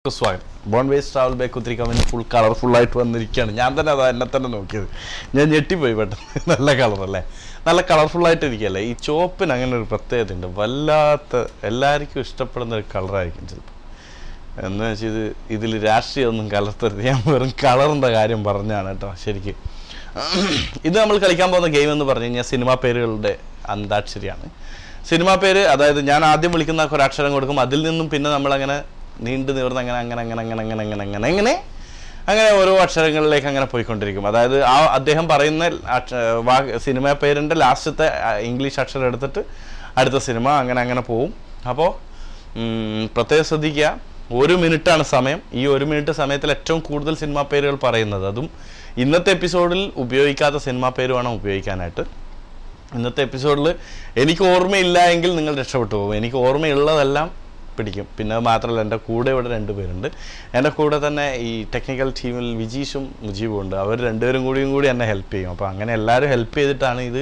സ്വാഗതം Bon Ways travel bag ഒത്തിരി company full colourful ആയിട്ട് വന്നിരിക്കുകയാണ് ഞാൻ തന്നെ അതാ എന്നെ തന്നെ നോക്കിയത് ഞാൻ ഞെട്ടിപ്പോയി പെട്ടെന്ന് നല്ല കളറല്ലേ നല്ല കളർഫുൾ ആയിട്ട് ഇരിക്കുകയല്ലേ ഈ ചുവപ്പിന് അങ്ങനെ ഒരു പ്രത്യേകത ഉണ്ട് വല്ലാത്ത എല്ലാവർക്കും ഇഷ്ടപ്പെടുന്ന ഒരു കളറായിരിക്കും ചിലപ്പോൾ എന്ന് വെച്ചാൽ ഇത് ഇതിൽ രാഷ്ട്രീയമൊന്നും കലർത്തരുത് ഞാൻ വെറും കളറിൻ്റെ കാര്യം പറഞ്ഞാണ് കേട്ടോ ശരിക്കും ഇത് നമ്മൾ കളിക്കാൻ പോകുന്ന ഗെയിം എന്ന് പറഞ്ഞു കഴിഞ്ഞാൽ സിനിമാ പേരുകളുടെ അന്താക്ഷരിയാണ് സിനിമാ പേര് അതായത് ഞാൻ ആദ്യം വിളിക്കുന്ന ഒരു അക്ഷരം കൊടുക്കും അതിൽ നിന്നും പിന്നെ നമ്മളങ്ങനെ നീണ്ടു നിവർന്ന് അങ്ങനെ അങ്ങനെ അങ്ങനെ അങ്ങനെ അങ്ങനെ അങ്ങനെ അങ്ങനെ അങ്ങനെ അങ്ങനെ ഓരോ അക്ഷരങ്ങളിലേക്ക് അങ്ങനെ പോയിക്കൊണ്ടിരിക്കും അതായത് ആ അദ്ദേഹം പറയുന്ന അക്ഷ- വാ- സിനിമ പേരിൻ്റെ ലാസ്റ്റത്തെ ആ, ഇംഗ്ലീഷ് അക്ഷരം എടുത്തിട്ട് അടുത്ത സിനിമ അങ്ങനെ അങ്ങനെ പോവും അപ്പോൾ പ്രത്യേകം ശ്രദ്ധിക്കുക ഒരു മിനിറ്റാണ് സമയം ഈ ഒരു മിനിറ്റ് സമയത്തിൽ ഏറ്റവും കൂടുതൽ സിനിമാ പേരുകൾ പറയുന്നത് അതും ഇന്നത്തെ എപ്പിസോഡിൽ ഉപയോഗിക്കാത്ത സിനിമാ പേര് വേണം ഉപയോഗിക്കാനായിട്ട് ഇന്നത്തെ എപ്പിസോഡിൽ എനിക്ക് ഓർമ്മയില്ല എങ്കിൽ നിങ്ങൾ രക്ഷപ്പെട്ടു പോകും എനിക്ക് ഓർമ്മയുള്ളതെല്ലാം പിടിക്കും പിന്നെ അത് മാത്രമല്ല എൻ്റെ കൂടെ ഇവിടെ രണ്ട് പേരുണ്ട് എൻ്റെ കൂടെ തന്നെ ഈ ടെക്നിക്കൽ ടീമിൽ വിജീഷും മുജീബും ഉണ്ട് അവർ രണ്ടുപേരും കൂടിയും കൂടി എന്നെ ഹെൽപ്പ് ചെയ്യും അപ്പോൾ അങ്ങനെ എല്ലാവരും ഹെൽപ്പ് ചെയ്തിട്ടാണ് ഇത്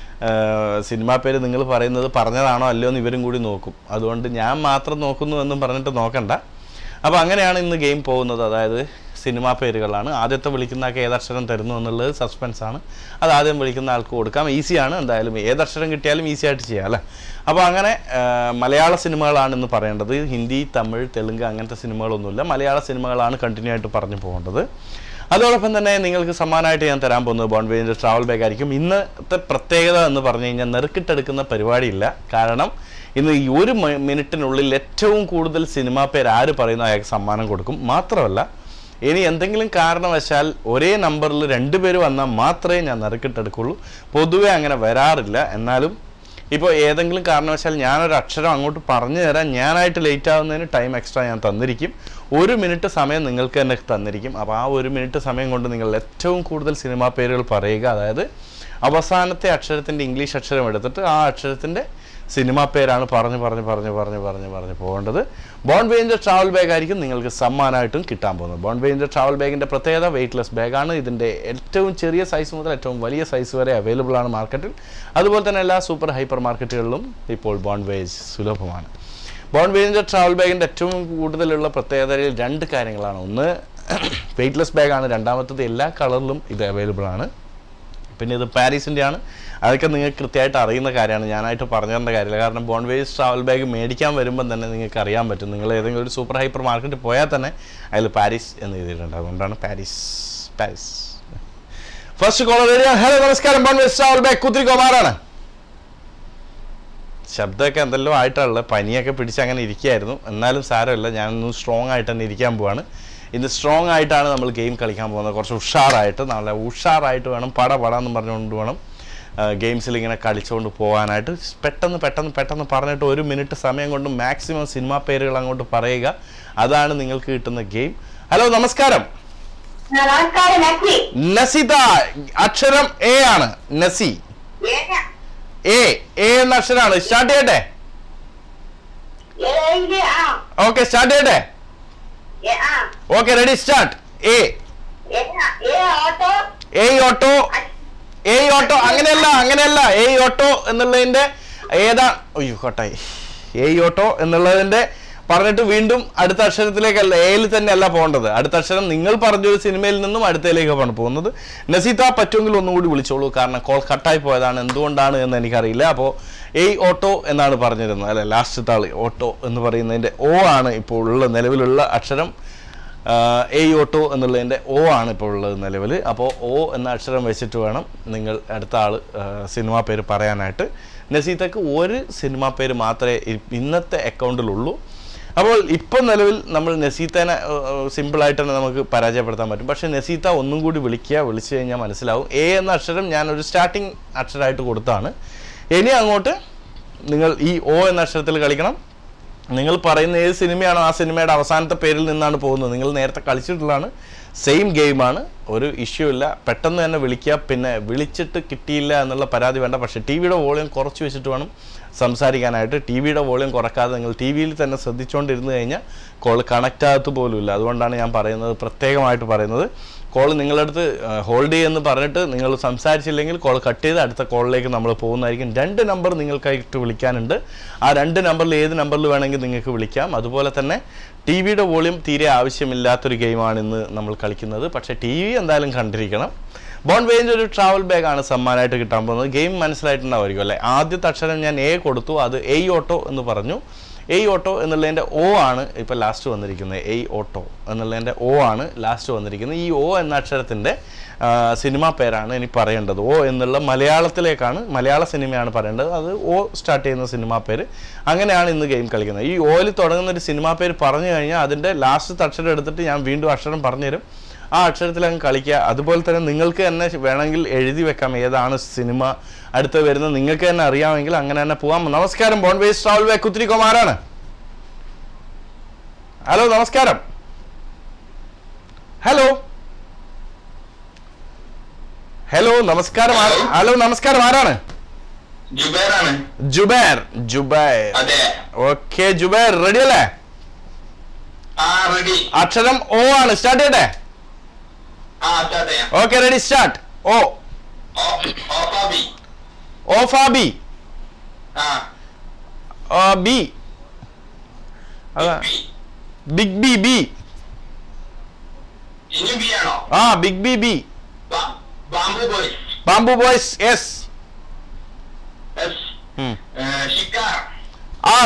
സിനിമാ പേര് നിങ്ങൾ പറയുന്നത് പറഞ്ഞതാണോ അല്ലയോ എന്ന് ഇവരും കൂടി നോക്കും അതുകൊണ്ട് ഞാൻ മാത്രം നോക്കുന്നു എന്നും പറഞ്ഞിട്ട് നോക്കണ്ട അപ്പോൾ അങ്ങനെയാണ് ഇന്ന് ഗെയിം പോകുന്നത് അതായത് സിനിമാ പേരുകളാണ് ആദ്യത്തെ വിളിക്കുന്ന ആൾക്ക് ഏതക്ഷരം തരുന്നു എന്നുള്ളത് സസ്പെൻസ് ആണ് അത് ആദ്യം വിളിക്കുന്ന ആൾക്ക് കൊടുക്കാം ഈസിയാണ് എന്തായാലും ഏതക്ഷരം കിട്ടിയാലും ഈസി ആയിട്ട് ചെയ്യാം അല്ലേ അപ്പോൾ അങ്ങനെ ആ, മലയാള സിനിമകളാണ് ഇന്ന് പറയേണ്ടത് ഹിന്ദി തമിഴ് തെലുങ്ക് അങ്ങനത്തെ സിനിമകളൊന്നുമില്ല മലയാള സിനിമകളാണ് കണ്ടിന്യൂ ആയിട്ട് പറഞ്ഞു പോകേണ്ടത് അതോടൊപ്പം തന്നെ നിങ്ങൾക്ക് സമ്മാനമായിട്ട് ഞാൻ തരാൻ പോകുന്നത് ബോൺവേജിൻ്റെ ട്രാവൽ ബാഗ് ആയിരിക്കും ഇന്നത്തെ പ്രത്യേകത എന്ന് പറഞ്ഞു കഴിഞ്ഞാൽ നെറുക്കിട്ടെടുക്കുന്ന പരിപാടിയില്ല കാരണം ഇന്ന് ഈ ഒരു മി- മിനിറ്റിനുള്ളിൽ ഏറ്റവും കൂടുതൽ സിനിമാ പേര് ആര് പറയുന്ന അയാൾക്ക് സമ്മാനം കൊടുക്കും മാത്രമല്ല ഇനി എന്തെങ്കിലും കാരണവശാൽ ഒരേ നമ്പറിൽ രണ്ട് പേര് വന്നാൽ മാത്രമേ ഞാൻ നറുക്കിട്ടെടുക്കുള്ളൂ പൊതുവെ അങ്ങനെ വരാറില്ല എന്നാലും ഇപ്പോൾ ഏതെങ്കിലും കാരണവശാൽ ഞാനൊരു അക്ഷരം അങ്ങോട്ട് പറഞ്ഞു തരാൻ ഞാനായിട്ട് ലേറ്റ് ആവുന്നതിന് ടൈം എക്സ്ട്രാ ഞാൻ തന്നിരിക്കും ഒരു മിനിറ്റ് സമയം നിങ്ങൾക്ക് തന്നെ തന്നിരിക്കും അപ്പോൾ ആ ഒരു മിനിറ്റ് സമയം കൊണ്ട് നിങ്ങൾ ഏറ്റവും കൂടുതൽ സിനിമാ പേരുകൾ പറയുക അതായത് അവസാനത്തെ അക്ഷരത്തിൻ്റെ ഇംഗ്ലീഷ് അക്ഷരം എടുത്തിട്ട് ആ അക്ഷരത്തിൻ്റെ സിനിമാ പേരാണ് പറഞ്ഞ് പറഞ്ഞ് പറഞ്ഞ് പറഞ്ഞ് പറഞ്ഞ് പറഞ്ഞ് പോകേണ്ടത് ബോൺ വേഞ്ചർ ട്രാവൽ ബാഗ് ആയിരിക്കും നിങ്ങൾക്ക് സമ്മാനമായിട്ടും കിട്ടാൻ പോകുന്നത് ബോൺ വേഞ്ചർ ട്രാവൽ ബാഗിൻ്റെ പ്രത്യേകത വെയ്റ്റ്ലെസ് ബാഗാണ് ഇതിൻ്റെ ഏറ്റവും ചെറിയ സൈസ് മുതൽ ഏറ്റവും വലിയ സൈസ് വരെ അവൈലബിൾ ആണ് മാർക്കറ്റിൽ അതുപോലെ തന്നെ എല്ലാ സൂപ്പർ ഹൈപ്പർ മാർക്കറ്റുകളിലും ഇപ്പോൾ ബോൺ വേജ് സുലഭമാണ് ബോൺ വേഞ്ചർ ട്രാവൽ ബാഗിൻ്റെ ഏറ്റവും കൂടുതലുള്ള പ്രത്യേകതയിൽ രണ്ട് കാര്യങ്ങളാണ് ഒന്ന് വെയ്റ്റ്ലെസ് ബാഗാണ് രണ്ടാമത്തത് എല്ലാ കളറിലും ഇത് അവൈലബിൾ ആണ് പിന്നെ ഇത് പാരീസിൻ്റെ ആണ് അതൊക്കെ നിങ്ങൾക്ക് കൃത്യമായിട്ട് അറിയുന്ന കാര്യമാണ് ഞാനായിട്ട് പറഞ്ഞു തരേണ്ട കാര്യമില്ല കാരണം ബോൺവേസ് ട്രാവൽ ബാഗ് മേടിക്കാൻ വരുമ്പം തന്നെ നിങ്ങൾക്ക് അറിയാൻ പറ്റും നിങ്ങൾ ഏതെങ്കിലും ഒരു സൂപ്പർ ഹൈപ്പർ മാർക്കറ്റിൽ പോയാൽ തന്നെ അതിൽ പാരീസ് എന്ന് എഴുതിയിട്ടുണ്ട് അതുകൊണ്ടാണ് Paris Paris first collar area hello നമസ്കാരം ബോൺവേസ് ട്രാവൽ ബാഗ് കുത്തിരി കുമാറാണ് ശബ്ദമൊക്കെ എന്തെല്ലോ ആയിട്ടുള്ളത് പനിയൊക്കെ പിടിച്ച് അങ്ങനെ ഇരിക്കുകയായിരുന്നു എന്നാലും സാരമില്ല ഞാനൊന്ന് സ്ട്രോങ് ആയിട്ട് തന്നെ ഇരിക്കാൻ പോവാണ് ഇന്ന് സ്ട്രോങ് ആയിട്ടാണ് നമ്മൾ ഗെയിം കളിക്കാൻ പോകുന്നത് കുറച്ച് ഉഷാറായിട്ട് നല്ല ഉഷാറായിട്ട് വേണം പട പട എന്ന് പറഞ്ഞുകൊണ്ട് വേണം ഗെയിംസിൽ ഇങ്ങനെ കളിച്ചുകൊണ്ട് പോകാനായിട്ട് പെട്ടെന്ന് പെട്ടെന്ന് പെട്ടെന്ന് പറഞ്ഞിട്ട് ഒരു മിനിറ്റ് സമയം കൊണ്ട് മാക്സിമം സിനിമാ പേരുകൾ അങ്ങോട്ട് പറയുക അതാണ് നിങ്ങൾക്ക് കിട്ടുന്ന ഗെയിം ഹലോ നമസ്കാരം നമസ്കാരം നസി നസിത അക്ഷരം എ ആണ് നസി ഏതാ? എ എ എന്ന അക്ഷരമാണ് സ്റ്റാർട്ട് ചെയ്യട്ടെ ഏത്? ആ. ഓക്കെ സ്റ്റാർട്ട് ചെയ്യട്ടെ ഏ, ആ. ഓക്കെ റെഡി സ്റ്റാർട്ട് എ ഏതാ? A auto A auto A auto അങ്ങനെയല്ല അങ്ങനെയല്ല എ ഓട്ടോ എന്നുള്ളതിന്റെ ഏതാ അയ്യോ കോട്ടായി എ ഓട്ടോ എന്നുള്ളതിന്റെ പറഞ്ഞിട്ട് വീണ്ടും അടുത്ത അക്ഷരത്തിലേക്കല്ല എയിൽ തന്നെ അല്ല പോകേണ്ടത് അടുത്ത അക്ഷരം നിങ്ങൾ പറഞ്ഞൊരു സിനിമയിൽ നിന്നും അടുത്തയിലേക്കാണ് പോകുന്നത് നസീത്ത പറ്റുമെങ്കിൽ ഒന്നുകൂടി വിളിച്ചോളൂ കാരണം കോൾ കട്ടായി പോയതാണ് എന്തുകൊണ്ടാണ് എന്ന് എനിക്കറിയില്ല അപ്പോൾ എ ഓട്ടോ എന്നാണ് പറഞ്ഞിരുന്നത് അല്ലെ ലാസ്റ്റ് താള് ഓട്ടോ എന്ന് പറയുന്നതിന്റെ ഓ ആണ് ഇപ്പോൾ ഉള്ള നിലവിലുള്ള അക്ഷരം എ ഓട്ടോ എന്നുള്ളതിൻ്റെ ഒ ആണ് ഇപ്പോൾ ഉള്ളത് നിലവിൽ അപ്പോൾ ഒ എന്ന അക്ഷരം വെച്ചിട്ട് വേണം നിങ്ങൾ അടുത്ത ആൾ സിനിമാ പേര് പറയാനായിട്ട് നസീത്തക്ക് ഒരു സിനിമാ പേര് മാത്രമേ ഇ- ഇന്നത്തെ അക്കൗണ്ടിലുള്ളൂ അപ്പോൾ ഇപ്പം നിലവിൽ നമ്മൾ നസീത്തേനെ സിമ്പിളായിട്ട് തന്നെ നമുക്ക് പരാജയപ്പെടുത്താൻ പറ്റും പക്ഷേ നസീത്ത ഒന്നും കൂടി വിളിക്കുക വിളിച്ചു കഴിഞ്ഞാൽ മനസ്സിലാവും എ എന്ന അക്ഷരം ഞാൻ ഒരു സ്റ്റാർട്ടിങ് അക്ഷരമായിട്ട് കൊടുത്താണ് ഇനി അങ്ങോട്ട് നിങ്ങൾ ഈ ഒ എന്ന അക്ഷരത്തിൽ കളിക്കണം നിങ്ങൾ പറയുന്ന ഏത് സിനിമയാണോ ആ സിനിമയുടെ അവസാനത്തെ പേരിൽ നിന്നാണ് പോകുന്നത് നിങ്ങൾ നേരത്തെ കളിച്ചിട്ടുള്ളതാണ് സെയിം ഗെയിമാണ് ഒരു ഇഷ്യൂ ഇല്ല പെട്ടെന്ന് തന്നെ വിളിക്കുക പിന്നെ വിളിച്ചിട്ട് കിട്ടിയില്ല എന്നുള്ള പരാതി വേണ്ട പക്ഷേ ടി വിയുടെ വോളിയം കുറച്ച് വെച്ചിട്ട് വേണം സംസാരിക്കാനായിട്ട് ടി വിയുടെ വോളിയം കുറക്കാതെ നിങ്ങൾ ടി വിയിൽ തന്നെ ശ്രദ്ധിച്ചുകൊണ്ടിരുന്ന് കഴിഞ്ഞാൽ കോൾ കണക്റ്റ് ആകത്ത് പോലുമില്ല അതുകൊണ്ടാണ് ഞാൻ പറയുന്നത് പ്രത്യേകമായിട്ട് പറയുന്നത് കോൾ നിങ്ങളുടെ അടുത്ത് ഹോൾഡ് ചെയ്യുമെന്ന് പറഞ്ഞിട്ട് നിങ്ങൾ സംസാരിച്ചില്ലെങ്കിൽ കോൾ കട്ട് ചെയ്ത് അടുത്ത കോളിലേക്ക് നമ്മൾ പോകുന്നതായിരിക്കും രണ്ട് നമ്പർ നിങ്ങൾക്കായിട്ട് വിളിക്കാനുണ്ട് ആ രണ്ട് നമ്പറിൽ ഏത് നമ്പറിൽ വേണമെങ്കിൽ നിങ്ങൾക്ക് വിളിക്കാം അതുപോലെ തന്നെ ടി വിയുടെ വോളിയം തീരെ ആവശ്യമില്ലാത്തൊരു ഗെയിമാണ് ഇന്ന് നമ്മൾ കളിക്കുന്നത് പക്ഷേ ടി വി എന്തായാലും കണ്ടിരിക്കണം ബോൺ വേഞ്ച് ഒരു ട്രാവൽ ബാഗ് ആണ് സമ്മാനമായിട്ട് കിട്ടാൻ പോകുന്നത് ഗെയിം മനസ്സിലായിട്ടുണ്ടാവുമായിരിക്കും അല്ലേ ആദ്യത്തെ അക്ഷരം ഞാൻ എ കൊടുത്തു അത് എയ് ഓട്ടോ എന്ന് പറഞ്ഞു എയ് ഓട്ടോ എന്നുള്ളതിൻ്റെ ഒ ആണ് ഇപ്പോൾ ലാസ്റ്റ് വന്നിരിക്കുന്നത് എയ് ഓട്ടോ എന്നുള്ളതിൻ്റെ ഒ ആണ് ലാസ്റ്റ് വന്നിരിക്കുന്നത് ഈ ഒ എന്ന അക്ഷരത്തിൻ്റെ സിനിമ പേരാണ് ഇനി പറയേണ്ടത് ഒ എന്നുള്ള മലയാളത്തിലേക്കാണ് മലയാള സിനിമയാണ് പറയേണ്ടത് അത് ഒ സ്റ്റാർട്ട് ചെയ്യുന്ന സിനിമാ പേര് അങ്ങനെയാണ് ഇന്ന് ഗെയിം കളിക്കുന്നത് ഈ ഓയിൽ തുടങ്ങുന്ന ഒരു സിനിമാ പേര് പറഞ്ഞു കഴിഞ്ഞാൽ അതിൻ്റെ ലാസ്റ്റ് അക്ഷരം എടുത്തിട്ട് ഞാൻ വീണ്ടും അക്ഷരം പറഞ്ഞുതരും ആ അക്ഷരത്തിൽ അങ്ങ് കളിക്കുക അതുപോലെ തന്നെ നിങ്ങൾക്ക് തന്നെ വേണമെങ്കിൽ എഴുതി വെക്കാം ഏതാണ് സിനിമ അടുത്ത് വരുന്നത് നിങ്ങൾക്ക് തന്നെ അറിയാമെങ്കിൽ അങ്ങനെ തന്നെ പോവാം നമസ്കാരം ബോൺ വേസ് ട്രാവൽ വേ കുത്തിരിക്കുമാറാണ് ഹലോ നമസ്കാരം ഹലോ ഹലോ നമസ്കാരം ആ- ഹലോ നമസ്കാരം ആരാണ് ജുബേറാണ് ജുബൈർ ജുബൈർ അതെ ഓക്കെ ജുബൈർ റെഡി അല്ലേ ആ റെഡി അക്ഷരം ഓ ആണ് സ്റ്റാർട്ട് ചെയ്യട്ടെ ആ സ്റ്റാർട്ട് ചെയ്യാം ഓക്കെ റെഡി സ്റ്റാർട്ട് ഓ ഓഫാബി ഓഫ ബി ആ ബി അതാ ബി. ബിഗ് ബി ബി ഇനി ബി ആണോ ആ ബിഗ് ബി ബി ബാ- bamboo boy bamboo boys yes yes ഉം. ഏ, ഷിക്കാർ ആർ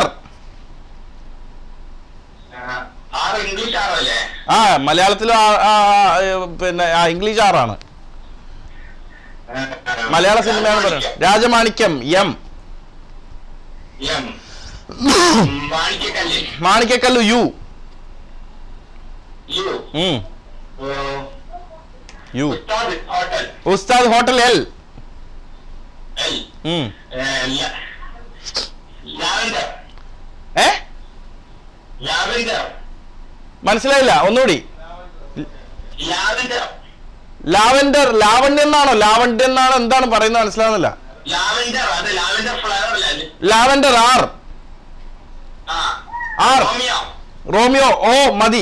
ആ, ആറ് ഇംഗ്ലീഷ് ആറോ അല്ലേ ആ മലയാളത്തിലും ആ- ആ- ആ, ഏ, പിന്നെ ആ ഇംഗ്ലീഷ് ആറാണ് ഏ, മലയാള സിനിമയാണ് പറയുന്നത് Rajamanikyam M M Manikkakkallu Manikkakkallu U U ഉം. ഓ, U Ustad hotel Ustad hotel L L ഉം. ഏ, ല- ലാവൻഡർ ഏ ലാവൻഡർ മനസ്സിലായില്ല ഒന്നുകൂടി ലാവൻഡർ ലാവൻഡർ ലാവണ്യം എന്നാണോ ലാവണ്യം എന്നാണോ എന്താണ് പറയുന്നത് മനസ്സിലാവുന്നില്ല ലാവൻഡർ അത് ലാവൻഡർ ഫ്ലവർ അല്ലേ ലാവൻഡർ ആർ ആ ആർ റോമിയോ റോമിയോ ഓ മതി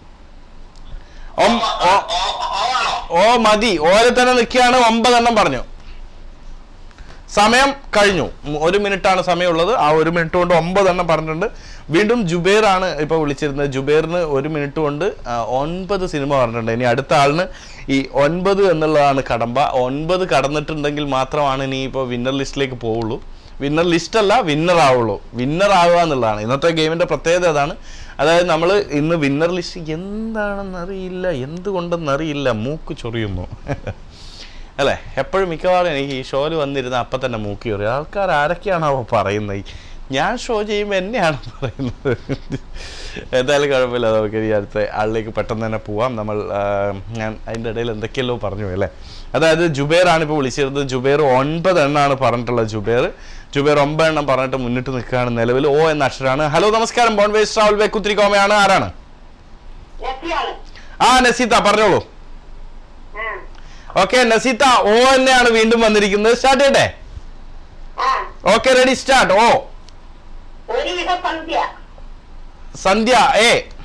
ഒം- ഓ ഓ- ഓ- ഓ ആണോ ഓ മതി ഓരെ തന്നെ നിൽക്കുകയാണ് ഒമ്പതെണ്ണം പറഞ്ഞു സമയം കഴിഞ്ഞു ഉം, ഒരു മിനിറ്റാണ് സമയമുള്ളത് ആ ഒരു മിനിറ്റ് കൊണ്ട് ഒമ്പതെണ്ണം പറഞ്ഞിട്ടുണ്ട് വീണ്ടും ജുബേർ ആണ് ഇപ്പൊ വിളിച്ചിരുന്നത് ജുബേറിന് ഒരു മിനിറ്റ് കൊണ്ട് ആ, ഒൻപത് സിനിമ പറഞ്ഞിട്ടുണ്ട് ഇനി അടുത്ത ആളിന് ഈ ഒൻപത് എന്നുള്ളതാണ് കടമ്പ ഒൻപത് കടന്നിട്ടുണ്ടെങ്കിൽ മാത്രമാണ് ഇനി ഇപ്പോൾ വിന്നർ ലിസ്റ്റിലേക്ക് പോവുള്ളൂ വിന്നർ ലിസ്റ്റ് അല്ല വിന്നർ ആവുള്ളൂ വിന്നർ ആവുക എന്നുള്ളതാണ് ഇന്നത്തെ ഗെയിമിന്റെ പ്രത്യേകത അതാണ് അതായത് നമ്മൾ ഇന്ന് വിന്നർ ലിസ്റ്റ് എന്താണെന്നറിയില്ല എന്തുകൊണ്ടെന്നറിയില്ല മൂക്ക് ചൊറിയുന്നു അല്ലേ എപ്പോഴും മിക്കവാറും എനിക്ക് ഈ ഷോയിൽ വന്നിരുന്ന അപ്പം തന്നെ മൂക്കി ചൊറിയും ആൾക്കാർ ആരൊക്കെയാണാവോ പറയുന്നത് ഈ ഞാൻ ഷോ ചെയ്യുമ്പോൾ എന്നെയാണ് പറയുന്നത് എന്തായാലും കുഴപ്പമില്ല നമുക്ക് ഇനി അടുത്ത ആളിലേക്ക് പെട്ടെന്ന് തന്നെ പോവാം നമ്മൾ ആ, ഞാൻ അതിൻ്റെ ഇടയിൽ എന്തൊക്കെയല്ലോ പറഞ്ഞു പോയി അല്ലേ അതായത് ജുബേറാണ് ഇപ്പോൾ വിളിച്ചിരുന്നത് ജുബേർ ഒൻപത് എണ്ണമാണ് പറഞ്ഞിട്ടുള്ളത് ജുബേർ ജുബേർ ഒമ്പത് എണ്ണം പറഞ്ഞിട്ട് മുന്നിട്ട് നിൽക്കുകയാണ് നിലവിൽ ഓ എന്ന അക്ഷരമാണ് ഹലോ നമസ്കാരം ബോൺവേസ് ട്രാവൽ ബേ കുത്തിരി കോമയാണ് ആരാണ് ലഭ്യാണ് ആ നസീത്ത പറഞ്ഞോളൂ ആ ഓക്കെ നസീത്ത ഓ തന്നെയാണ് വീണ്ടും വന്നിരിക്കുന്നത് സ്റ്റാർട്ട് ചെയ്യട്ടെ ആ ഓക്കെ റെഡി സ്റ്റാർട്ട് ഓ ഒരുവിധ സന്ധ്യ സന്ധ്യ എ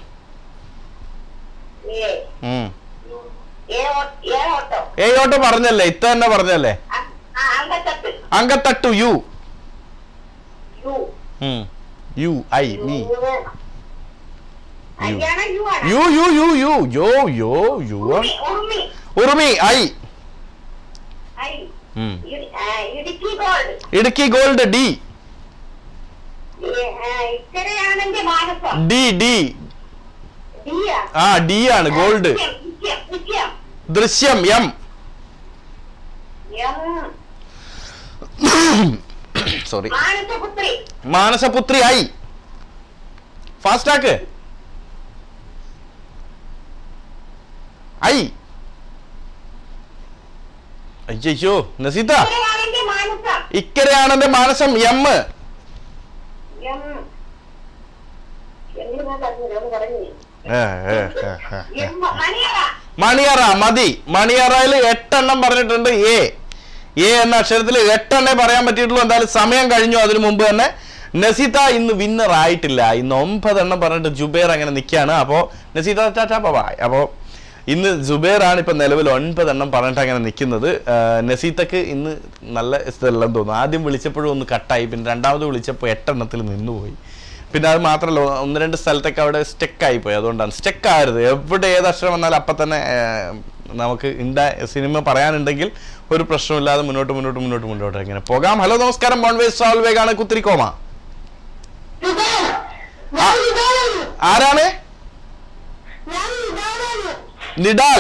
ഏ ഉം. ഏ ഓ- ഏ ഓട്ടോ ഏ ഓട്ടോ പറഞ്ഞല്ലേ ഇത്ത തന്നെ പറഞ്ഞല്ലേ ആ ആ, അങ്കത്തട്ട് അങ്കത്തട്ടു യു യു ഉം. യു ഐ മീ അയ്യാണ യു ആണ് യു യു യു യു യോ യോ U Urumi Urumi Urumi I I ഉം. ഇടി- ആ, Idukki gold Idukki gold D ഏ, ആ, ഇക്കരയാണെന്റെ മാനസം ഡി ഡി ഡിയാ ആ ഡി ആണ് ഗോൾഡ് നിത്യം, നിത്യം, നിത്യം. Drishyam M M. Sorry Manasaputri Manasaputri I fast ആക്ക് ഐ അയ്യോ നസീത്ത ഇക്കരയാണെന്റെ മാനസം ഇക്കരയാണ് എന്റെ മാനസം എം എം. എന്ന് ഞാൻ പറഞ്ഞില്ല, ഒന്ന് പറഞ്ഞു. എം. മണിയറ മണിയറ മതി മണിയറയിൽ എട്ടെണ്ണം പറഞ്ഞിട്ടുണ്ട് എ എ എന്ന അക്ഷരത്തിൽ എട്ടെണ്ണേ പറയാൻ പറ്റിയിട്ടുള്ളൂ എന്തായാലും സമയം കഴിഞ്ഞു അതിനു മുമ്പ് തന്നെ നസീത്ത ഇന്ന് വിന്നർ ആയിട്ടില്ല ഇന്ന് ഒമ്പതെണ്ണം പറഞ്ഞിട്ട് ജുബേർ അങ്ങനെ നിൽക്കുകയാണ് അപ്പോൾ നസീത്ത ടാറ്റാ ബൈ അപ്പോൾ ഇന്ന് ജുബേറാണ് ഇപ്പൊ നിലവിൽ ഒൻപതെണ്ണം പറഞ്ഞിട്ട് അങ്ങനെ നിൽക്കുന്നത് നസീത്തക്ക് ഇന്ന് നല്ല ഇഷ്ടമല്ലെന്ന് തോന്നുന്നു ആദ്യം വിളിച്ചപ്പോഴും ഒന്ന് കട്ടായി പിന്നെ രണ്ടാമത് വിളിച്ചപ്പോൾ എട്ടെണ്ണത്തിൽ നിന്നുപോയി പിന്നെ അത് മാത്രമല്ല ഒന്ന് രണ്ട് സ്ഥലത്തൊക്കെ അവിടെ സ്റ്റെക്ക് ആയി പോയി അതുകൊണ്ടാണ് സ്റ്റെക്ക് ആയത് എവിടെ ഏത് അക്ഷരം വന്നാലും അപ്പം തന്നെ ആ, നമുക്ക് ഉണ്ടാ സിനിമ പറയാനുണ്ടെങ്കിൽ ഒരു പ്രശ്നമില്ലാതെ മുന്നോട്ട് മുന്നോട്ട് മുന്നോട്ട് മുന്നോട്ട് ഇങ്ങനെ പോകാം ഹലോ നമസ്കാരം ബോൺവേസ് ട്രാവൽ വേഗാണ് കുത്തിരിക്കോമ ആരാണ് നിഡാൽ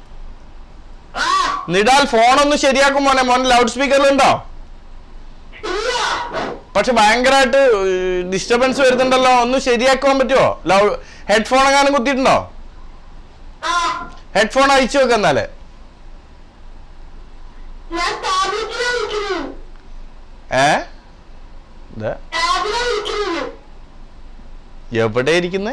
നിഡാൽ ഫോണൊന്ന് ശരിയാക്കും മോനെ മോൻ ലൗഡ് സ്പീക്കറിലുണ്ടോ പക്ഷെ ഭയങ്കരമായിട്ട് ഡിസ്റ്റർബൻസ് വരുന്നുണ്ടല്ലോ ഒന്ന് ശരിയാക്കാൻ പറ്റുമോ ലൗഡ് ഹെഡ്ഫോൺ എങ്ങാനും കുത്തിയിട്ടുണ്ടോ ഹെഡ്ഫോൺ അയച്ചു വെക്ക എന്നാലേ ഞാൻ ടാബ്ലറ്റിലാണ് വിളിക്കുന്നത് ഏ ഇത് ടാബിലാണ് വിളിക്കുന്നത് എവിടെ ഇരിക്കുന്നേ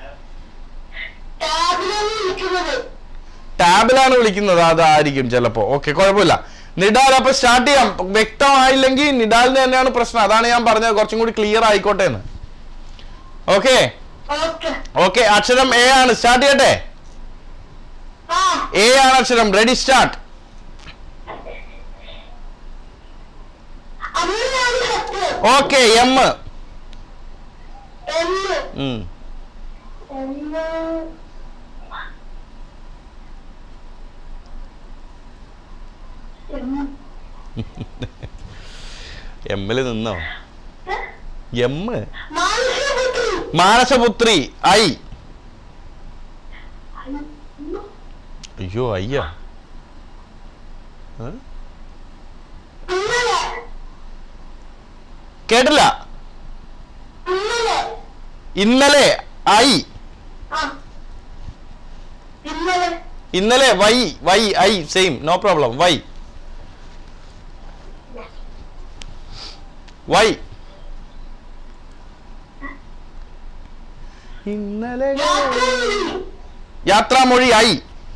ടാബിലാണ് വിളിക്കുന്നത് ടാബിലാണ് വിളിക്കുന്നത് അതായിരിക്കും ചിലപ്പോ ഓക്കെ കുഴപ്പമില്ല നിഡാൽ അപ്പൊ സ്റ്റാർട്ട് ചെയ്യാം വ്യക്തമായില്ലെങ്കിൽ നിഡാലിന് തന്നെയാണ് പ്രശ്നം അതാണ് ഞാൻ പറഞ്ഞത് കുറച്ചും കൂടി ക്ലിയർ ആയിക്കോട്ടെ എന്ന് ഓക്കെ ഓക്കെ ഓക്കെ അക്ഷരം എ ആണ് സ്റ്റാർട്ട് ചെയ്യട്ടെ ആ എ ആണ് അക്ഷരം റെഡി സ്റ്റാർട്ട് അങ്ങനെയാണ് സത്യം ഓക്കെ എം എന്ന് എന്ന് എന്ന് എമ്മില് നിന്നോ എം മാനസപുത്രി മാനസപുത്രി ഐ അയ്യോ അയ്യ ഏ? ഇന്നലെ കേട്ടില്ല ഇന്നലെ ഇന്നലെ ഐ ആ ഇന്നലെ ഇന്നലെ Y Y I same no problem Y Y Innale യാത്രയിൽ Yathramozhi I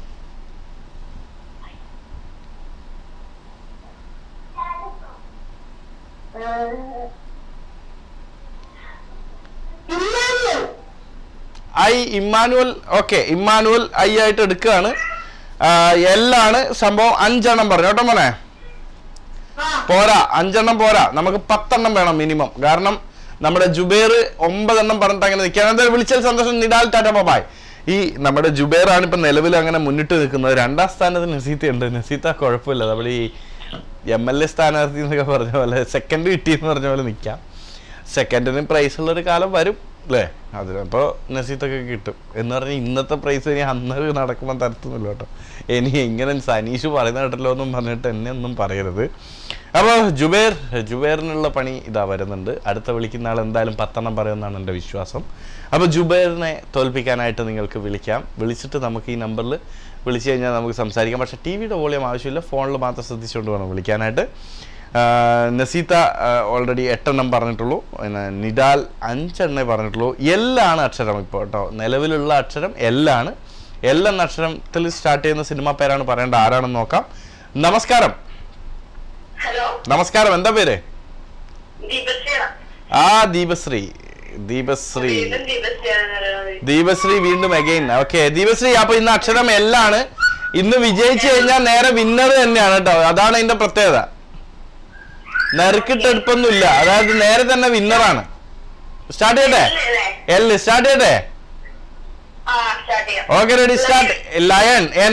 Innale I Immanuel okay Immanuel I ആയിട്ട് എടുക്കുകയാണ് എല്ലാണ് സംഭവം അഞ്ചെണ്ണം പറഞ്ഞു കേട്ടോ മോനെ ആ പോരാ അഞ്ചെണ്ണം പോരാ നമുക്ക് പത്തെണ്ണം വേണം മിനിമം കാരണം നമ്മുടെ ജുബേർ ഒമ്പതെണ്ണം പറഞ്ഞിട്ട് അങ്ങനെ നിൽക്കുകയാണ് എന്തായാലും വിളിച്ചാൽ സന്തോഷം നിഡാൽ ടാറ്റ ബബായ് ഈ നമ്മുടെ ജുബേർ ആണ് ഇപ്പൊ നിലവിൽ അങ്ങനെ മുന്നിട്ട് നിൽക്കുന്നത് രണ്ടാം സ്ഥാനത്ത് നസീത്ത ഉണ്ട് നസീത്ത കുഴപ്പമില്ല നമ്മൾ ഈ എം എൽ എ സ്ഥാനാർത്ഥി എന്നൊക്കെ പറഞ്ഞ പോലെ സെക്കൻഡ് കിട്ടിയെന്ന് പറഞ്ഞ പോലെ നിൽക്കാം സെക്കൻഡിന് പ്രൈസ് ഉള്ള ഒരു കാലം വരും അല്ലേ അതിനപ്പോൾ നസീത്തൊക്കെ കിട്ടും എന്ന് പറഞ്ഞാൽ ഇന്നത്തെ പ്രൈസ് ഇനി അന്ന് നടക്കുമ്പോൾ തരത്തുന്നില്ല കേട്ടോ ഇനി ഇങ്ങനെ സനീഷ് പറയുന്ന കേട്ടല്ലോ എന്നും പറഞ്ഞിട്ട് എന്നെ ഒന്നും പറയരുത് അപ്പോൾ ജുബേർ ജുബേറിനുള്ള പണി ഇതാ വരുന്നുണ്ട് അടുത്ത വിളിക്കുന്ന ആൾ എന്തായാലും പത്തെണ്ണം പറയുമെന്നാണ് എൻ്റെ വിശ്വാസം അപ്പോൾ ജുബേറിനെ തോൽപ്പിക്കാനായിട്ട് നിങ്ങൾക്ക് വിളിക്കാം വിളിച്ചിട്ട് നമുക്ക് ഈ നമ്പറിൽ വിളിച്ചു കഴിഞ്ഞാൽ നമുക്ക് സംസാരിക്കാം പക്ഷേ ടി വിയുടെ വോളിയം ആവശ്യമില്ല ഫോണിൽ മാത്രം ശ്രദ്ധിച്ചുകൊണ്ട് വേണം വിളിക്കാനായിട്ട് ആ, നസീത്ത ഓൾറെഡി എട്ടെണ്ണം പറഞ്ഞിട്ടുള്ളൂ പിന്നെ നിഡാൽ അഞ്ചെണ്ണേ പറഞ്ഞിട്ടുള്ളൂ എല്ലാണ് അക്ഷരം ഇപ്പോൾ കേട്ടോ നിലവിലുള്ള അക്ഷരം എല്ലാണ് എൽ എന്ന അക്ഷരത്തിൽ സ്റ്റാർട്ട് ചെയ്യുന്ന സിനിമ പേരാണ് പറയേണ്ട ആരാണെന്ന് നോക്കാം നമസ്കാരം ഹലോ നമസ്കാരം എന്താ പേര് ദീപശ്രീയാണ് ആ ദീപശ്രീ ദീപശ്രീ വീണ്ടും ദീപശ്രീയാണ് ദീപശ്രീ വീണ്ടും അഗൈൻ ഓക്കെ ദീപശ്രീ അപ്പൊ ഇന്ന് അക്ഷരം എല്ലാണ് ഇന്ന് വിജയിച്ചു കഴിഞ്ഞാൽ നേരെ വിന്നർ തന്നെയാണ് കേട്ടോ അതാണ് ഇതിന്റെ പ്രത്യേകത നറുക്കിട്ടെടുപ്പൊന്നുമില്ല അതായത് നേരെ തന്നെ വിന്നറാണ് സ്റ്റാർട്ട് ചെയ്യട്ടെ എൽ സ്റ്റാർട്ട് ചെയ്യട്ടെ ആ സ്റ്റാർട്ട് ചെയ്യാം okay ready start lion N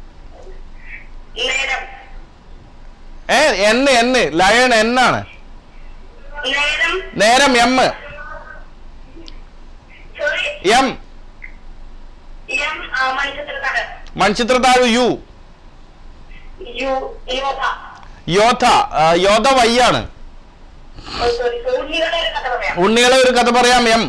നേരം A N N lion N ആണ് നേരം നേരം എം സോറി എം എം മണിച്ചിത്രക്കാരൻ മൺചിത്രതാഴ് യു യു യോധ യോധ ആ, യോധ വൈ ആണ് സോറി ഉണ്ണികളുടെ ഒരു കഥ പറയാം ഉണ്ണികളെ ഒരു കഥ പറയാം എം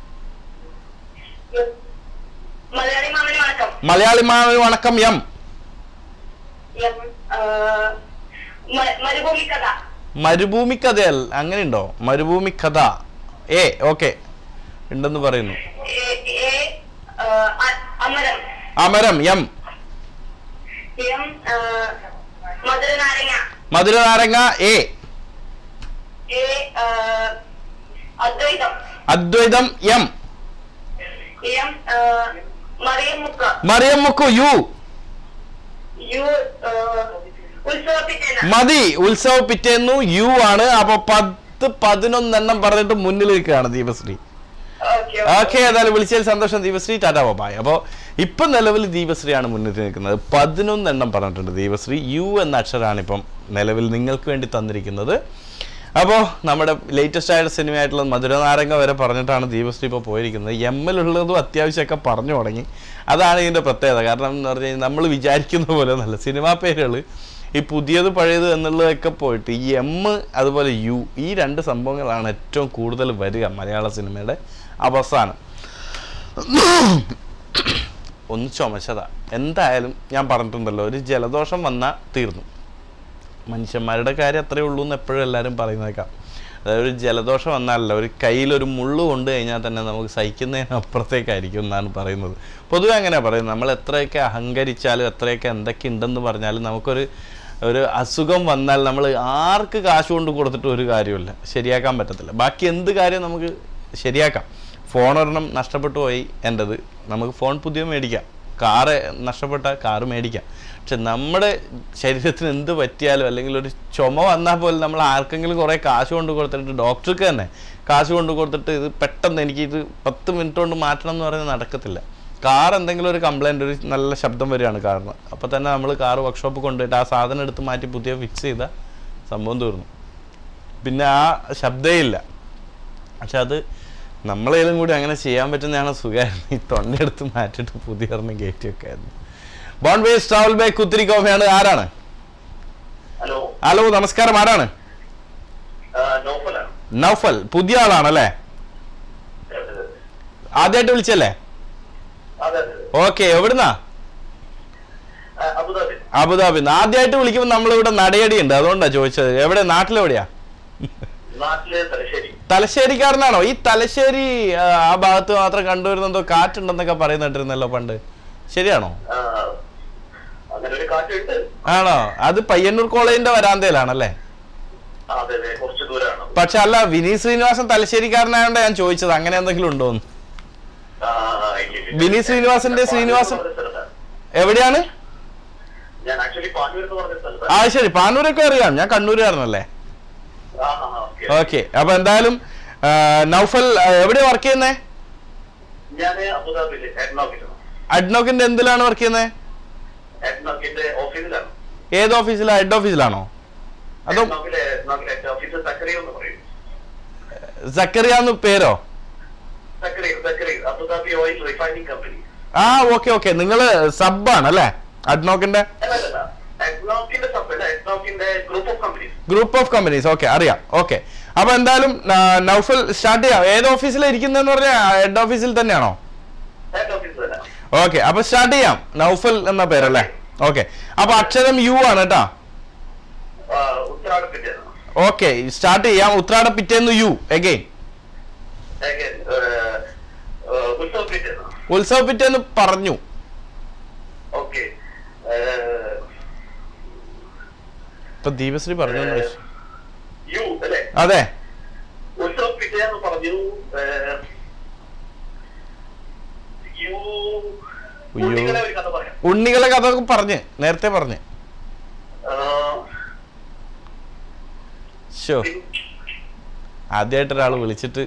മലയാളി മാമന് വണക്കം മലയാളി മാനവ വണക്കം എം എം ആ, മ- മരുഭൂമി കഥ മരുഭൂമി കഥയൽ അങ്ങനെയുണ്ടോ മരുഭൂമി കഥ എ ഓക്കെ ഉണ്ടെന്ന് പറയുന്നു എ എ, ആ, അ- അമരം അമരം എം എം ആ, മധുരനാരങ്ങ മധുര നാരങ്ങ എ എ ആ, അദ്വൈതം അദ്വൈതം എം എം ആ, മറിയമുക്ക മറിയം മുക്കു യു യു ഉത്സവത്തിന്റെ മതി ഉത്സവ പിറ്റേന്നു യു ആണ് അപ്പൊ പത്ത് പതിനൊന്നെണ്ണം പറഞ്ഞിട്ട് മുന്നിൽ നിൽക്കുകയാണ് ദീപശ്രീ ഓക്കെ ഓക്കെ ഏതായാലും വിളിച്ചതിൽ സന്തോഷം ദീപശ്രീ ടാറ്റാ ബോബായ് അപ്പോൾ ഇപ്പം നിലവിൽ ദീപശ്രീയാണ് മുന്നിൽ നിൽക്കുന്നത് പതിനൊന്നെണ്ണം പറഞ്ഞിട്ടുണ്ട് ദീപശ്രീ യു എന്ന അക്ഷരമാണ് ഇപ്പം നിലവിൽ നിങ്ങൾക്ക് വേണ്ടി തന്നിരിക്കുന്നത് അപ്പോൾ നമ്മുടെ ലേറ്റസ്റ്റ് ആയിട്ട് സിനിമയായിട്ടുള്ള മധുരനാരംഗ വരെ പറഞ്ഞിട്ടാണ് ദീപശ്രീ ഇപ്പോൾ പോയിരിക്കുന്നത് എം എൽ ഉള്ളതും അത്യാവശ്യമൊക്കെ പറഞ്ഞു തുടങ്ങി അതാണ് ഇതിൻ്റെ പ്രത്യേകത കാരണം എന്ന് പറഞ്ഞു കഴിഞ്ഞാൽ നമ്മൾ വിചാരിക്കുന്ന പോലെ നല്ല സിനിമാ പേരുകൾ ഈ പുതിയത് പഴയത് എന്നുള്ളതൊക്കെ പോയിട്ട് ഈ എം അതുപോലെ യു ഈ രണ്ട് സംഭവങ്ങളാണ് ഏറ്റവും കൂടുതൽ വരിക മലയാള സിനിമയുടെ അവസാനം ഒന്ന് ചുമച്ചതാ എന്തായാലും ഞാൻ പറഞ്ഞിട്ടുണ്ടല്ലോ ഒരു ജലദോഷം വന്നാൽ തീർന്നു മനുഷ്യന്മാരുടെ കാര്യം അത്രയേ ഉള്ളൂ എന്ന് എപ്പോഴും എല്ലാവരും പറയുന്നേക്കാം അതായത് ഒരു ജലദോഷം വന്നാലല്ല ഒരു കയ്യിലൊരു മുള്ളു കൊണ്ട് കഴിഞ്ഞാൽ തന്നെ നമുക്ക് സഹിക്കുന്നതിന് അപ്പുറത്തേക്കായിരിക്കും എന്നാണ് പറയുന്നത് പൊതുവെ അങ്ങനെയാണ് പറയുന്നത് നമ്മൾ എത്രയൊക്കെ അഹങ്കരിച്ചാലും എത്രയൊക്കെ എന്തൊക്കെ ഉണ്ടെന്ന് പറഞ്ഞാലും നമുക്കൊരു ഒരു അസുഖം വന്നാൽ നമ്മൾ ആർക്ക് കാശ് കൊണ്ട് കൊടുത്തിട്ട് ഒരു കാര്യമില്ല ശരിയാക്കാൻ പറ്റത്തില്ല ബാക്കി എന്ത് കാര്യം നമുക്ക് ശരിയാക്കാം ഫോൺ ഒരെണ്ണം നഷ്ടപ്പെട്ടു പോയി എൻ്റെത് നമുക്ക് ഫോൺ പുതിയ മേടിക്കാം കാറ് നഷ്ടപ്പെട്ട കാറ് മേടിക്കാം പക്ഷെ നമ്മുടെ ശരീരത്തിന് എന്ത് പറ്റിയാലും അല്ലെങ്കിൽ ഒരു ചുമ വന്നാൽ പോലും നമ്മൾ ആർക്കെങ്കിലും കുറേ കാശ് കൊണ്ട് കൊടുത്തിട്ട് ഡോക്ടർക്ക് തന്നെ കാശ് കൊണ്ട് കൊടുത്തിട്ട് ഇത് പെട്ടെന്ന് എനിക്ക് ഇത് പത്ത് മിനിറ്റ് കൊണ്ട് മാറ്റണം എന്ന് പറയുന്നത് നടക്കത്തില്ല കാർ എന്തെങ്കിലും ഒരു കംപ്ലൈൻറ്റ് ഒരു നല്ല ശബ്ദം വരികയാണ് കാറിന് അപ്പോൾ തന്നെ നമ്മൾ കാർ വർക്ക്ഷോപ്പ് കൊണ്ടുപോയിട്ട് ആ സാധനം എടുത്ത് മാറ്റി പുതിയ ഫിക്സ് ചെയ്ത സംഭവം തീർന്നു പിന്നെ ആ ശബ്ദമേ ഇല്ല പക്ഷെ അത് നമ്മളേലും കൂടി അങ്ങനെ ചെയ്യാൻ പറ്റുന്നതാണ് സുഖമായിരുന്നു ഈ തൊണ്ടയെടുത്ത് മാറ്റിയിട്ട് പുതിയ ഒരെണ്ണം കയറ്റി വെക്കായിരുന്നു ബോൺ ബേസ് ട്രാവൽ ബൈ കുത്തിരി കോഫയാണ് ആരാണ് ഹലോ ഹലോ നമസ്കാരം ആരാണ് നോഫലാണ് നൗഫൽ പുതിയ ആളാണല്ലേ ആദ്യമായിട്ട് വിളിച്ചല്ലേ അതെ അതെ ഓക്കെ എവിടുന്നാ ആ, അബുദാബി അബുദാബി ആദ്യമായിട്ട് വിളിക്കുമ്പോൾ നമ്മളിവിടെ നടയടി ഉണ്ട് അതുകൊണ്ടാണ് ചോദിച്ചത് എവിടെ നാട്ടിലെവിടെയാ നാട്ടിലെ തലശ്ശേരി തലശ്ശേരിക്കാരനാണോ ഈ തലശ്ശേരി ആ, ആ ഭാഗത്ത് മാത്രം കണ്ടുവരുന്നെന്തോ കാറ്റുണ്ടെന്നൊക്കെ പറയുന്നിട്ടിരുന്നല്ലോ പണ്ട് ശരിയാണോ ആ, അങ്ങനെ ഒരു കാറ്റുണ്ട് ആണോ അത് പയ്യന്നൂർ കോളേജിന്റെ വരാന്തയിലാണല്ലേ ആ, അതെ അതെ കുറച്ച് ദൂരാണ് പക്ഷെ അല്ല വിനീത് ശ്രീനിവാസൻ തലശ്ശേരിക്കാരനായോണ്ട് ഞാൻ ചോദിച്ചത് അങ്ങനെ എന്തെങ്കിലും ഉണ്ടോ എന്ന് ആ, ഇല്ല, ഇല്ല. വിനീത് ശ്രീനിവാസന്റെ ശ്രീനിവാസൻ പാനൂർ എന്ന് പറഞ്ഞ സ്ഥലത്താണ്. എവിടെയാണ് ഞാൻ ആക്ച്വലി പാനൂർ എന്ന് പറഞ്ഞ സ്ഥലത്താണ് ആ ശരി പാനൂരൊക്കെ അറിയാം ഞാൻ കണ്ണൂരുകാരനല്ലേ ആ, ആ, ഓക്കേ. ഓക്കെ അപ്പൊ എന്തായാലും ആ, നൗഫൽ ആ, എവിടെയാ വർക്ക് ചെയ്യുന്നേ ഞാന് അബുദാബിയില് എഡ്നോക്കിലാണ് അഡ്നോക്കിന്റെ എന്തിലാണ് വർക്ക് ചെയ്യുന്നത് എഡ്നോക്കിന്റെ ഓഫീസിലാണ് ഏത് ഓഫീസിലാ ഹെഡ് ഓഫീസിലാണോ അതോ എഡ്നോക്കിലെ എഡ്നോക്കിലെ ഹെഡ് ഓഫീസ് സക്കറി എന്ന് പറയും സക്കറിയാന്ന് പേരോ Sakkari Sakkari Abu Dhabi oil refining company ആ ഓക്കെ ഓക്കെ നിങ്ങള് സബാണ് അല്ലേ അഡ്നോക്കിന്റെ അല്ലല്ല എഡ്നോക്കിന്റെ സബ്ബല്ല എഡ്നോക്കിന്റെ group of companies group of companies okay അറിയാം ഓക്കെ അപ്പൊ എന്തായാലും ആ, നൗഫൽ സ്റ്റാർട്ട് ചെയ്യാം ഏത് ഓഫീസിലാണ് ഇരിക്കുന്നതെന്ന് പറഞ്ഞാൽ ഹെഡ് ഓഫീസിൽ തന്നെയാണോ ഹെഡ് ഓഫീസ് തന്നെ ഓക്കെ അപ്പൊ സ്റ്റാർട്ട് ചെയ്യാം നൗഫൽ എന്ന പേരല്ലേ ഓക്കെ അപ്പൊ അക്ഷരം യു ആണ് കേട്ടോ ആ, ഉത്തരാടത്തിന്റെ ഓക്കെ സ്റ്റാർട്ട് ചെയ്യാം ഉത്രാട പിറ്റേന്ന് U again Again, uh, uh, ഉത്സവത്തിന്റെ ഉത്സവ പിറ്റേന്ന് പറഞ്ഞു ഓക്കെ ഇപ്പൊ ദീപശ്രീ പറഞ്ഞു എന്ന് വെച്ചു. യു അല്ലെ അതെ ഉത്സവത്തിന്റെ എന്ന് പറഞ്ഞു ഏഹ്, യു ഉയ്യോ. കുട്ടികളെ ഒരു കഥ പറയാം ഉണ്ണികളെ കഥ ഒക്കെ പറഞ്ഞ് നേരത്തെ പറഞ്ഞ് ആ, ഷോ ആദ്യമായിട്ട് ഒരാൾ വിളിച്ചിട്ട്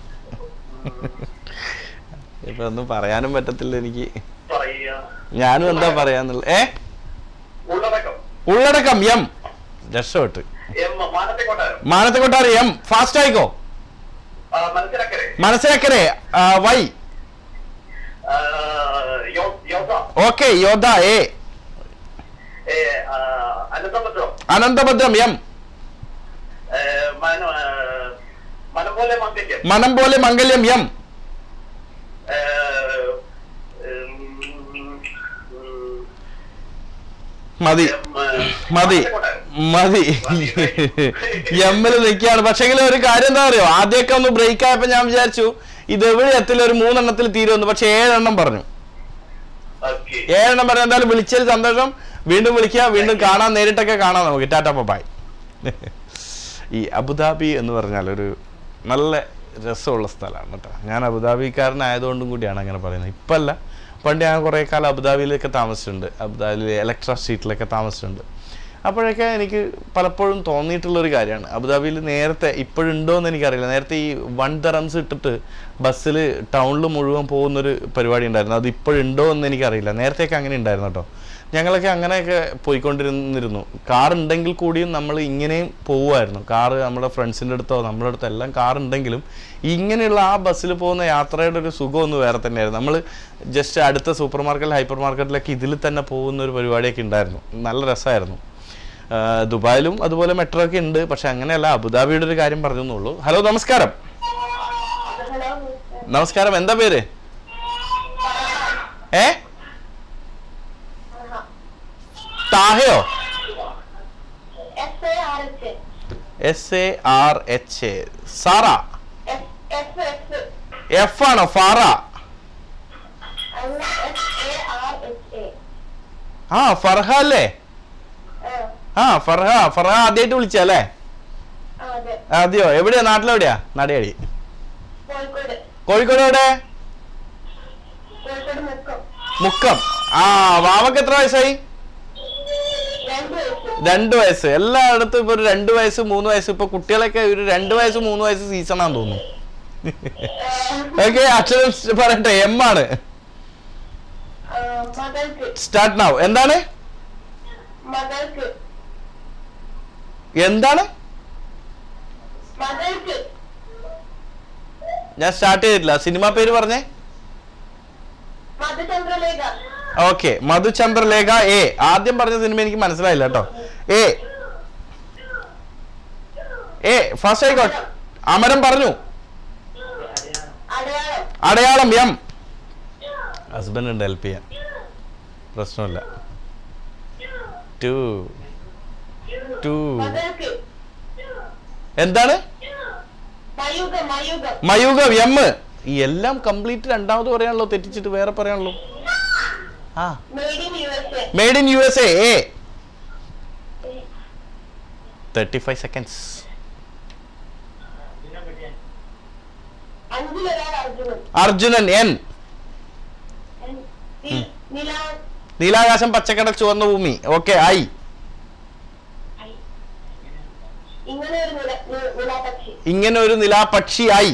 ഇപ്പൊ ഒന്നും പറയാനും പറ്റത്തില്ല എനിക്ക് പറയുക ഞാനും എന്താ പറയാന്നുള്ളത് ഏ ഉള്ളടക്കം ഉള്ളടക്കം എം രക്ഷപ്പെട്ട് എം മാനത്തെ കൊട്ടാരം മാനത്തെ കൊട്ടാരം എം ഫാസ്റ്റ് ആയിക്കോ ആ, മനസ്സിലാക്കരെ മനസ്സിലാക്കരെ ആ, വൈ ആ, യോ- യോധ ഓക്കെ യോധ എ ഏ, ആ, അനന്തഭദ്രം അനന്തഭദ്രം എം ഏ, മന- ആ, മനം പോലെ മാങ്കല്യം മനം പോലെ മംഗല്യം എം ഏ, ഉം, ഉം, മതി എം, ആ, മതി മാനത്തെ കൊട്ടാരം. മതി എമ്മിൽ നിൽക്കുകയാണ് പക്ഷെങ്കിൽ ഒരു കാര്യം എന്താ അറിയോ ആദ്യമൊക്കെ ഒന്ന് ബ്രേക്ക് ആയപ്പോ ഞാൻ വിചാരിച്ചു ഇത് എവിടെ എത്തില്ല ഒരു മൂന്നെണ്ണത്തിൽ തീരുമെന്ന് പക്ഷെ ഏഴെണ്ണം പറഞ്ഞു ഓക്കേ. ഏഴെണ്ണം പറഞ്ഞു എന്തായാലും വിളിച്ചതിൽ സന്തോഷം വീണ്ടും വിളിക്കുക വീണ്ടും കാണാൻ നേരിട്ടൊക്കെ കാണാം നമുക്ക് ടാറ്റ ബൈ ഈ അബുദാബി എന്ന് പറഞ്ഞാൽ ഒരു നല്ല രസമുള്ള സ്ഥലമാണ് കേട്ടോ ഞാൻ അബുദാബിക്കാരനായതുകൊണ്ടും കൂടിയാണ് അങ്ങനെ പറയുന്നത് ഇപ്പല്ല പണ്ട് ഞാൻ കുറേ കാലം അബുദാബിയിലൊക്കെ താമസിച്ചിട്ടുണ്ട് അബുദാബിയിൽ ഇലക്ട്ര സ്ട്രീറ്റിലൊക്കെ താമസിച്ചിട്ടുണ്ട് അപ്പോഴൊക്കെ എനിക്ക് പലപ്പോഴും തോന്നിയിട്ടുള്ളൊരു കാര്യമാണ് അബുദാബിയിൽ നേരത്തെ ഇപ്പോഴുണ്ടോ എന്ന് എനിക്കറിയില്ല നേരത്തെ ഈ വൺ ദറംസ് ഇട്ടിട്ട് ബസ്സിൽ ടൗണിൽ മുഴുവൻ പോകുന്നൊരു പരിപാടി ഉണ്ടായിരുന്നു അത് ഇപ്പോഴുണ്ടോ എന്ന് എനിക്കറിയില്ല നേരത്തെയൊക്കെ അങ്ങനെ ഉണ്ടായിരുന്നു കേട്ടോ ഞങ്ങളൊക്കെ അങ്ങനെയൊക്കെ പോയിക്കൊണ്ടിരുന്നിരുന്നു കാർ ഉണ്ടെങ്കിൽ കൂടിയും നമ്മൾ ഇങ്ങനെയും പോവുമായിരുന്നു കാറ് നമ്മുടെ ഫ്രണ്ട്സിൻ്റെ അടുത്തോ നമ്മുടെ അടുത്തോ എല്ലാം കാർ ഉണ്ടെങ്കിലും ഇങ്ങനെയുള്ള ആ ബസ്സിൽ പോകുന്ന യാത്രയുടെ ഒരു സുഖം ഒന്ന് വേറെ തന്നെയായിരുന്നു നമ്മൾ ജസ്റ്റ് അടുത്ത സൂപ്പർ മാർക്കറ്റ് ഹൈപ്പർ മാർക്കറ്റിലൊക്കെ ഇതിൽ തന്നെ പോകുന്ന ഒരു പരിപാടിയൊക്കെ ഉണ്ടായിരുന്നു നല്ല രസമായിരുന്നു ആ, ദുബായിലും അതുപോലെ മെട്രോ ഒക്കെ ഉണ്ട് പക്ഷെ അങ്ങനെയല്ല അബുദാബിയുടെ ഒരു കാര്യം പറഞ്ഞെന്നുള്ളൂ ഹലോ നമസ്കാരം ഹലോ നമസ്കാരം എന്താ പേര് ഏ താഹയോ S A R H S A R H A Sara S S S F ആണോ ഫാറ അല്ല S A R H A ആ ഫർഹ അല്ലേ ആ ഫർഹ ഫർഹ ആദ്യമായിട്ട് വിളിച്ചല്ലേ അതെ അതെയോ എവിടെയാ നാട്ടിലെവിടെയാ നടിയടി കോഴിക്കോട് കോഴിക്കോട് എവിടെ കോഴിക്കോട് മുക്കം മുക്കം ആ വാവക്ക് എത്ര വയസ്സായി രണ്ട് വയസ്സ് രണ്ട് വയസ്സ് എല്ലായിടത്തും ഇപ്പൊ ഒരു രണ്ട് വയസ്സ് മൂന്ന് വയസ്സ് ഇപ്പൊ കുട്ടികളൊക്കെ ഒരു രണ്ട് വയസ്സ് മൂന്ന് വയസ്സ് സീസണാന്ന് തോന്നുന്നു ഓക്കെ അക്ഷരം പറയട്ടെ എം ആണ് ആ, മകൾക്ക് സ്റ്റാർട്ട് നാവ് എന്താണ് മകൾക്ക് എന്താണ് മകൾക്ക് ഞാൻ സ്റ്റാർട്ട് ചെയ്തിട്ടില്ല സിനിമ പേര് പറഞ്ഞേ മധുചന്ദ്രലേഖ ഓക്കെ മധുചന്ദ്രലേഖ എ ആദ്യം പറഞ്ഞ സിനിമ എനിക്ക് മനസ്സിലായില്ല കേട്ടോ എ എ ഫസ്റ്റ് ആയിക്കോട്ടെ അമരം പറഞ്ഞു അടയാളം അടയാളം എം ഹസ്ബൻഡ് ഉണ്ട് ഹെൽപ്പ് ചെയ്യാൻ പ്രശ്നമില്ല ടു ടു മകൾക്ക് എന്താണ് മയുഗം മയുഗം മയൂകം എം ഈ എല്ലാം കംപ്ലീറ്റ് രണ്ടാമത് പറയാണല്ലോ തെറ്റിച്ചിട്ട് വേറെ പറയാണല്ലോ ആ made in U S A made in U S A A thirty five seconds അഞ്ചിലൊരാൾ അർജുനൻ അർജുനൻ എൻ നി- നിലാ നീലാകാശം പച്ചക്കടൽ ചുവന്ന ഭൂമി ഓക്കെ ഐ ഇങ്ങനെ ഒരു നില നി- നിലാപക്ഷി ഇങ്ങനെ ഒരു നിലാപക്ഷി ഐ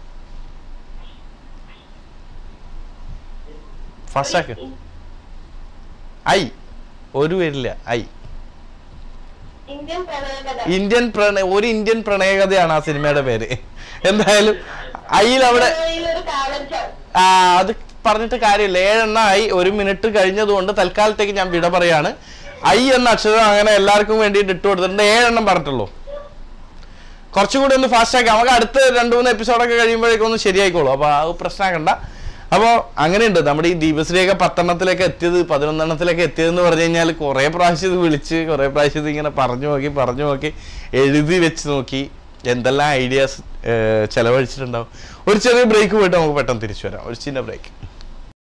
ഫസ്റ്റ് ആക്ക് ഐ ഒരു വരില്ല ഐ ഇന്ത്യൻ പ്രണയകഥ ഇന്ത്യൻ പ്രണയ ഒരു ഇന്ത്യൻ പ്രണയകഥയാണ് ആ സിനിമയുടെ പേര് എന്തായാലും ഐയിൽ അവിടെ ഒരു കാലച്ച ആ, അത് പറഞ്ഞിട്ട് കാര്യമില്ല ഏഴെണ്ണ ആയി ഒരു മിനിറ്റ് കഴിഞ്ഞതുകൊണ്ട് തൽക്കാലത്തേക്ക് ഞാൻ വിട പറയാണ് ഐ എന്ന അക്ഷരം അങ്ങനെ എല്ലാവർക്കും വേണ്ടിയിട്ട് ഇട്ട് കൊടുത്തിട്ടുണ്ട് ഏഴെണ്ണം പറഞ്ഞിട്ടുള്ളൂ കുറച്ചും കൂടി ഒന്ന് ഫാസ്റ്റ് ആക്കി നമുക്ക് അടുത്ത രണ്ട് മൂന്ന് എപ്പിസോഡൊക്കെ കഴിയുമ്പോഴേക്കും ഒന്ന് ശരിയായിക്കോളൂ അപ്പോൾ ആ പ്രശ്നമാക്കണ്ട അപ്പോൾ അങ്ങനെയുണ്ട് നമ്മുടെ ഈ ദീപശ്രീയൊക്കെ പത്തെണ്ണത്തിലേക്ക് എത്തിയത് പതിനൊന്നെണ്ണത്തിലേക്ക് എത്തിയതെന്ന് പറഞ്ഞു കഴിഞ്ഞാൽ കുറേ പ്രാവശ്യം ഇത് വിളിച്ച് കുറേ പ്രാവശ്യം ഇത് ഇങ്ങനെ പറഞ്ഞു നോക്കി പറഞ്ഞു നോക്കി എഴുതി വെച്ച് നോക്കി എന്തെല്ലാം ഐഡിയാസ് ചെലവഴിച്ചിട്ടുണ്ടാവും ഒരു ചെറിയ ബ്രേക്ക് പോയിട്ട് നമുക്ക് പെട്ടെന്ന് തിരിച്ചു വരാം ഒരു ചിന്ന ബ്രേക്ക്